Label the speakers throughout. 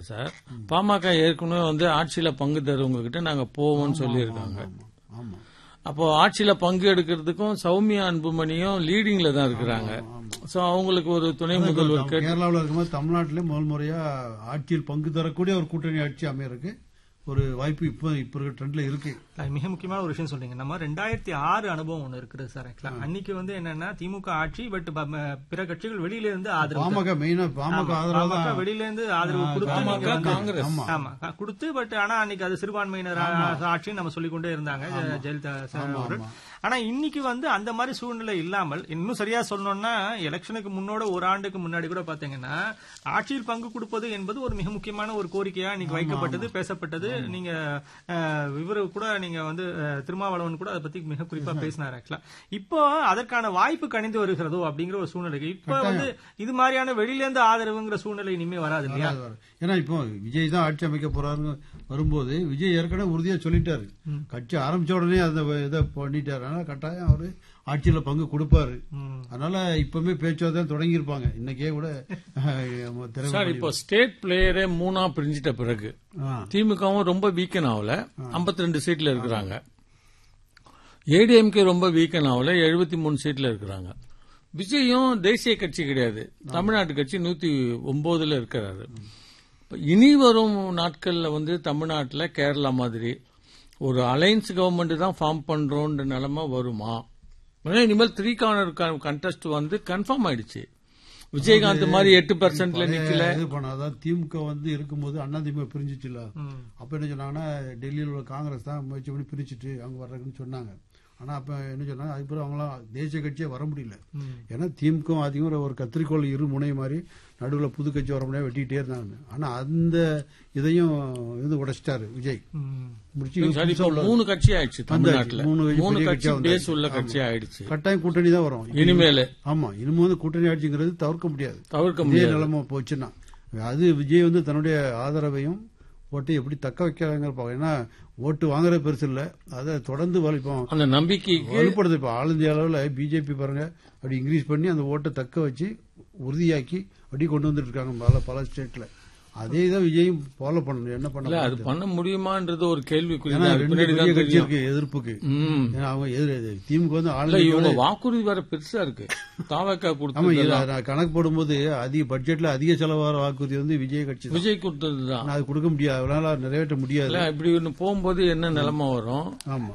Speaker 1: Sir PMK ஏற்கனவே வந்து ஆட்சியில பங்கு தருவங்க கிட்ட நாங்க போவோம்னு சொல்லியிருக்காங்க
Speaker 2: ஆமா
Speaker 1: அப்போ ஆட்சியில பங்கு எடுக்கிறதுக்கும் சௌமியா அன்புமணியும் லீடிங்ல தான் இருக்கிறாங்க சோ அவங்களுக்கு ஒரு துணை முதல்வர் கேட்டு
Speaker 2: கேரளாவில் இருக்கும்போது தமிழ்நாட்டிலே முதல் முறையா ஆட்சியில் பங்கு தரக்கூடிய ஒரு கூட்டணி ஆட்சி அமையறதுக்கு ஒரு வாய்ப்பு இப்ப இப்ப இருக்கிற ட்ரெண்ட்ல இருக்கு
Speaker 3: அது மிக முக்கியமான ஒரு விஷயம் சொல்றீங்க நம்ம ரெண்டாயிரத்தி ஆறு அனுபவம் ஒண்ணு இருக்குது சார் ஆக்சுவலா அன்னைக்கு வந்து என்னன்னா திமுக ஆட்சி பட் பிற கட்சிகள் வெளியில இருந்து ஆதரவு
Speaker 2: பாமக மெயினா பாமக ஆதரவு
Speaker 3: பாமக
Speaker 2: தான்
Speaker 3: வெளியில இருந்து ஆதரவு கொடுத்து நீங்க
Speaker 1: பாமக
Speaker 3: வந்து-
Speaker 1: காங்கிரஸ்
Speaker 2: ஆமா
Speaker 3: ஆமா க- கொடுத்து பட் ஆனா அன்னைக்கு அது சிறுபான்மையினர் ஆட்சின்னு நம்ம சொல்லிக்கொண்டே இருந்தாங்க ஜெ- ஜெயலலிதா சார் அவர்கள் ஆனா இன்னைக்கு வந்து அந்த மாதிரி சூழ்நிலை இல்லாமல் இன்னும் சரியா சொல்லணும்னா எலெக்ஷனுக்கு முன்னோட ஒரு ஆண்டுக்கு முன்னாடி கூட பாத்தீங்கன்னா ஆட்சியில் பங்கு கொடுப்பது என்பது ஒரு மிக முக்கியமான ஒரு கோரிக்கையா இன்னைக்கு வைக்கப்பட்டது பேசப்பட்டது நீங்க அஹ், இவரு கூட நீங்க வந்து அஹ், திருமாவளவன் கூட அதை பத்தி மிக குறிப்பா பேசினார் ஆக்சுவலா இப்போ அதற்கான வாய்ப்பு கணிந்து வருகிறதோ அப்படிங்கிற ஒரு சூழ்நிலைக்கு இப்ப வந்து இது மாதிரியான வெளியில இருந்து ஆதரவுங்கிற சூழ்நிலை இனிமே வராது இல்லையா
Speaker 2: வராது, வராது. ஏன்னா இப்போ விஜய் தான் ஆட்சி அமைக்க போறாருன்னு வரும்போது விஜய் ஏற்கனவே உறுதியா சொல்லிட்டாரு கட்சி ஆரம்பிச்ச உடனே அந்த இதை பண்ணிட்டாரு அதனால கட்டாயம் அவரு ஆட்சியில பங்கு கொடுப்பாரு
Speaker 3: ம்.
Speaker 2: அதனால இப்பவுமே பேச்சுவார்த்தை தொடங்கியிருப்பாங்க இன்னைக்கே கூட அஹ், திறமை
Speaker 1: சார் இப்போ ஸ்டேட் பிளேயரே மூணா பிரிஞ்சிட்ட பிறகு
Speaker 2: ஆ,
Speaker 1: திமுகவும் ரொம்ப வீக்கன் ஆகல 52 ரெண்டு சீட்ல இருக்கிறாங்க ஏடிஎம்கே ரொம்ப வீக்கன் ஆகல 73 மூணு சீட்ல இருக்கிறாங்க விஜயும் தேசிய கட்சி கிடையாது தமிழ்நாட்டு கட்சி நூத்தி ஒன்பதுல இருக்கிறாரு இப்ப இனி வரும் நாட்கள்ல வந்து தமிழ்நாட்டுல கேரளா மாதிரி ஒரு அலையன்ஸ் கவர்மெண்ட் தான் ஃபார்ம் பண்றோன்ற நிலைமை வருமா ஏன்னா இனிமேல் த்ரீ கார்னர் கண்டெஸ்ட் வந்து கன்ஃபார்ம் ஆயிடுச்சு விஜயகாந்த் மாதிரி எட்டு பர்சன்ட்ல நிக்கல
Speaker 2: இது பண்ண அதாவது திமுக வந்து இருக்கும்போது அண்ணா திமுக பிரிஞ்சிச்சுல
Speaker 3: ம்.
Speaker 2: அப்ப என்ன சொன்னாங்கன்னா டெல்லியில் உள்ள காங்கிரஸ் தான் முயற்சி பண்ணி பிரிச்சுட்டு அவங்க வர்றதுன்னு சொன்னாங்க ஆனா அப்ப என்ன சொன்னாங்க அதுக்கப்புறம் அவங்களாம் தேசிய கட்சியே வர முடியல
Speaker 3: ம்.
Speaker 2: ஏன்னா திமுக அதிகம் ஒரு கத்திரிக்கோள் இரு முனை மாதிரி நடுவில் புது கட்சி வர முடியாது வெட்டிக்கிட்டே இருந்தாங்க ஆனா அந்த இதையும் இது உடைச்சிட்டாரு விஜய்
Speaker 3: ம்.
Speaker 2: முடிச்சு
Speaker 1: சரி இப்போ மூணு கட்சி ஆயிடுச்சு தமிழ்நாட்டுல
Speaker 2: மூணு கட்சி
Speaker 1: மூணு
Speaker 2: பெரிய
Speaker 1: கட்சி
Speaker 2: கட்சியா
Speaker 1: பேஸ்
Speaker 2: வந்தாச்சு.
Speaker 1: உள்ள
Speaker 2: ஆமா.
Speaker 1: கட்சி ஆயிடுச்சு
Speaker 2: கட்டாயம் கூட்டணி தான் வரும்
Speaker 1: இனிமேல்
Speaker 2: ஆமா இனிமே வந்து கூட்டணி ஆட்சிங்கிறது தவிர்க்க முடியாது
Speaker 1: தவிர்க்க
Speaker 2: இதே
Speaker 1: முடியாது
Speaker 2: நிலைமை போச்சுன்னா அது விஜய் வந்து தன்னுடைய ஆதரவையும் ஓட்டை எப்படி தக்க வைக்கிறாங்க பார்க்க ஏன்னா ஓட்டு வாங்குறது பெருசு இல்ல அதை தொடர்ந்து வலிப்போம்
Speaker 1: அந்த நம்பிக்கைக்கு
Speaker 2: வலுப்படுது இப்போ ஆல் இந்திய அளவில் பிஜேபி பாருங்க அப்படி இன்க்ரீஸ் பண்ணி அந்த ஓட்டை தக்க வச்சு உறுதியாக்கி அப்படி கொண்டு வந்துட்டு இருக்காங்க பல பல ஸ்டேட்ல அதே தான் விஜயும் ஃபாலோ பண்ணணும் என்ன
Speaker 1: இல்ல அது
Speaker 2: பண்ண
Speaker 1: பண்ண முடியுமான்றது ஒரு கேள்விக்குறி
Speaker 2: ஏன்னா
Speaker 1: தான்.
Speaker 2: ரெண்டு
Speaker 1: பின்னாடி
Speaker 2: பெரிய
Speaker 1: தான்
Speaker 2: கட்சி
Speaker 1: தெரியும்
Speaker 2: இருக்கு எதிர்ப்புக்கு
Speaker 1: ம்.
Speaker 2: ஏன்னா அவங்க எதிர் திமுக வந்து ஆல்
Speaker 1: இல்ல
Speaker 2: இந்தியாவோட
Speaker 1: இவங்க வாக்குறுதி வேற பெருசா இருக்கு தாவக்கா
Speaker 2: ஆமா
Speaker 1: கொடுத்தது
Speaker 2: இது நான் கணக்கு போடும்போது அதிக பட்ஜெட்ல அதிக செலவாகிற வாக்குறுதி வந்து விஜய் கட்சி தான்
Speaker 1: விஜய் கொடுத்ததுதான்
Speaker 2: ஆனா அது கொடுக்க முடியாது அவனால நிறைவேற்ற முடியாது
Speaker 1: இல்ல இப்படி ஒண்ணு போகும்போது என்ன நிலைமை வரும்
Speaker 2: ஆமா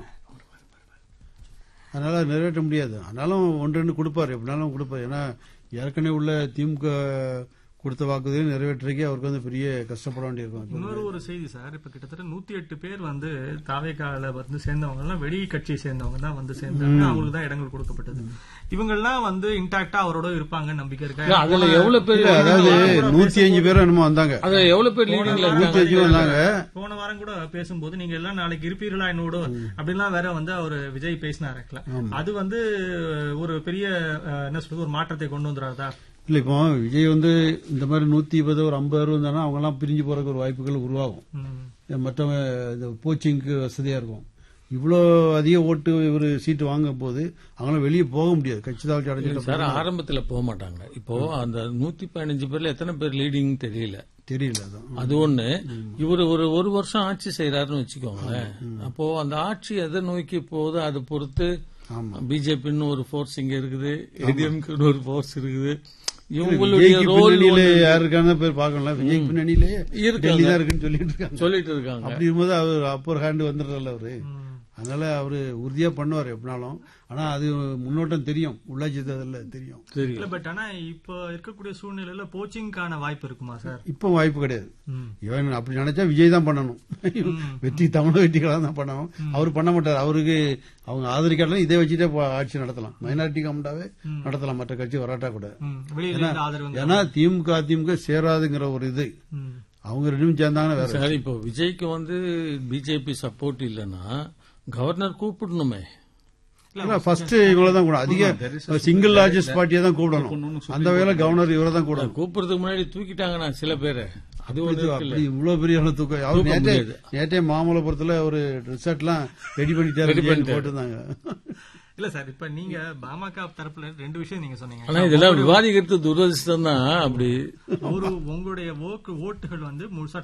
Speaker 2: அதனால அது நிறைவேற்ற முடியாது ஆனாலும் ஒன்று ரெண்டு கொடுப்பாரு எப்படினாலும் கொடுப்பாரு ஏன்னா ஏற்கனவே உள்ள திமுக கொடுத்த வாக்குறுதியை நிறைவேற்றுறதுக்கே அவருக்கு வந்து பெரிய கஷ்டப்பட வேண்டியிருக்கும்
Speaker 3: இன்னொரு ஒரு செய்தி சார் இப்ப கிட்டத்தட்ட நூத்தி எட்டு பேர் வந்து தாவேக்கால வந்து சேர்ந்தவங்க எல்லாம் வெளி கட்சியை சேர்ந்தவங்க தான் வந்து சேர்ந்தாங்க அவங்களுக்கு தான் இடங்கள் கொடுக்கப்பட்டது இவங்க எல்லாம் வந்து இன்டாக்டா அவரோட இருப்பாங்க நம்பிக்கை
Speaker 1: இல்ல,
Speaker 3: இருக்கா
Speaker 1: அதுல எவ்வளவு பேர்
Speaker 2: இல்ல, அதாவது நூத்தி அஞ்சு பேரும் என்னமோ வந்தாங்க
Speaker 1: அதுல எவ்வளவு பேர் லீடிங்ல
Speaker 2: நூத்தி
Speaker 1: இருக்காங்க
Speaker 2: அஞ்சு வந்தாங்க
Speaker 3: போன வாரம் கூட பேசும்போது நீங்க எல்லாம் நாளைக்கு இருப்பீர்களா என்னோட அப்படிலாம் வேற வந்து அவர் விஜய் பேசினார் actually. அது வந்து ஒரு பெரிய அஹ், என்ன சொல்றது ஒரு மாற்றத்தை கொண்டு வந்துறாதா
Speaker 2: இல்ல இப்போ விஜய் வந்து இந்த மாதிரி நூத்தி இருபது ஒரு ஐம்பது அறுபது இருந்தானா அவங்க எல்லாம் பிரிஞ்சு போறதுக்கு ஒரு வாய்ப்புகள் உருவாகும்
Speaker 3: ம்.
Speaker 2: மற்றவங்க இந்த கோச்சிங்க்கு வசதியா இருக்கும் இவ்வளோ அதிக ஓட்டு இவர் சீட்டு வாங்கும் போது அவங்களாம் வெளியே போக முடியாது கட்சி தாழ்ச்சி அடைஞ்சிட்டு
Speaker 1: சார் ஆரம்பத்துல போக மாட்டாங்க இப்போ அந்த நூத்தி பதினஞ்சு பேர்ல எத்தனை பேர் லீடிங் தெரியல
Speaker 2: தெரியல அதான்
Speaker 1: அது ஒண்ணு இவர் ஒரு ஒரு வருஷம் ஆட்சி செய்யறாருன்னு வச்சுக்கோங்களேன் அப்போ அந்த ஆட்சி எதை நோக்கி போகுதோ அதை பொறுத்து
Speaker 2: ஆமா
Speaker 1: பிஜேபின்னு ஒரு ஃபோர்ஸ் இங்க இருக்குது ஏடிஎம்கேன்னு ஒரு ஃபோர்ஸ் இருக்குது இவங்களுடைய
Speaker 2: விஜய்க்கு
Speaker 1: ரோல்
Speaker 2: பின்னணியில யாரு இருக்காங்க பேர் பார்க்கணும்ல விஜய்க்கு பின்னணியிலே
Speaker 1: இருக்காங்க.
Speaker 2: டெல்லி தான் இருக்குன்னு சொல்லிட்டு இருக்காங்க
Speaker 1: சொல்லிட்டு இருக்காங்க
Speaker 2: அப்படி இருக்கும்போது அவர் அப்பர் ஹேண்ட் வந்துடுறல அவரு அதனால அவரு உறுதியா பண்ணுவார் எப்படினாலும் ஆனா அது முன்னோட்டம் தெரியும் உள்ளாட்சி தேர்தலில் தெரியும்
Speaker 3: இல்ல
Speaker 1: தெரியும்
Speaker 3: பட் ஆனா இப்ப இருக்கக்கூடிய சூழ்நிலையில போச்சிங்கான வாய்ப்பு இருக்குமா சார்
Speaker 2: இப்போ வாய்ப்பு கிடையாது
Speaker 3: ம்.
Speaker 2: இவன் அப்படி நினைச்சா விஜய் தான் பண்ணணும் வெற்றி தமிழ் வெற்றிகளாக தான் பண்ணணும் அவர் பண்ண மாட்டார் அவருக்கு அவங்க ஆதரிக்கலாம் இதே வச்சுட்டே போ- ஆட்சி நடத்தலாம் மைனாரிட்டி கமெண்டாவே நடத்தலாம் மற்ற கட்சி வராட்டா கூட
Speaker 3: ம். வெளியில இருந்து ஆதரவு
Speaker 2: ஏன்னா திமுக அதிமுக சேராதுங்கிற ஒரு இது
Speaker 3: ம்.
Speaker 2: அவங்க ரெண்டும் சேர்ந்தாங்கன்னா வேற
Speaker 1: சரி இப்போ விஜய்க்கு வந்து பிஜேபி சப்போர்ட் இல்லைன்னா கவர்னர் கூப்பிடணுமே
Speaker 2: ஃபர்ஸ்ட் இவங்கள தான் கூட அதிக சிங்கிள் லார்ஜஸ்ட் பார்ட்டியை தான் கூப்பிடணும் அந்த வகையில கவர்னர் இவரை தான் கூடணும்
Speaker 1: கூப்பிடுறதுக்கு முன்னாடி தூக்கிட்டாங்கன்னா சில பேரை அது ஒண்ணு இருக்குல்ல.
Speaker 2: அப்படி இவ்வளவு பெரிய அளவு தூக்கம் அவர்
Speaker 1: தூக்க
Speaker 2: நேற்றே
Speaker 1: முடியாது.
Speaker 2: நேற்றே மாமல்லபுரத்துல ஒரு ரிசார்ட் எல்லாம் ரெடி பண்ணிட்டாரு
Speaker 1: Ready பண்ணிட்டாரு.
Speaker 2: போட்டிருந்தாங்க
Speaker 3: இல்ல சார் இப்ப நீங்க பாமக தரப்புல ரெண்டு விஷயம் நீங்க சொன்னீங்க
Speaker 1: ஆனா இதெல்லாம் விவாதிக்கிறது துரதிருஷ்டம் தான் அப்படி
Speaker 3: ஒரு உங்களுடைய ஓட்டு ஓட்டுகள் வந்து முழுசா